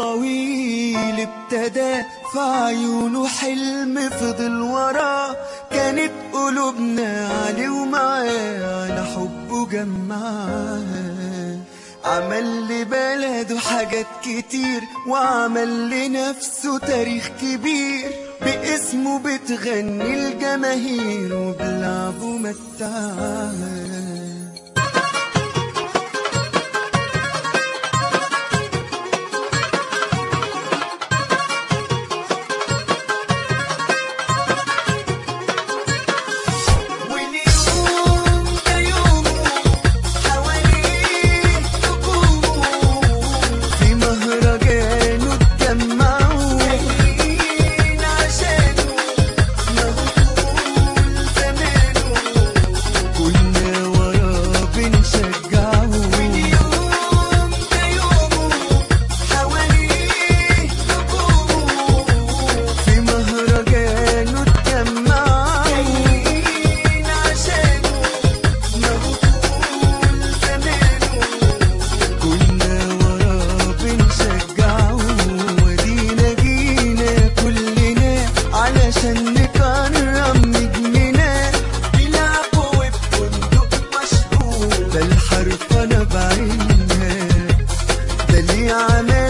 طويل ابتدى في عيونه حلم فضل وراه كانت قلوبنا عليه ومعاه على حبه جمعاه عمل لبلده حاجات كتير وعمل لنفسه تاريخ كبير باسمه بتغني الجماهير وبلعبه متعاه واليوم ده يومه حواليه نجومه في مهرجانه اتجمعوا جايين عشانه مهول زمانه كنا وراه بنشجعه واليوم ده يومه حواليه نجومه في مهرجانه اتجمعوا جايين عشانه مهول زمانه كنا وراه بنشجعه ودينا جينا كلنا علشان نكرم نجمنا بيلعبوا وبفندق مشهور ده الحرفنة بعينها ده اللي عمل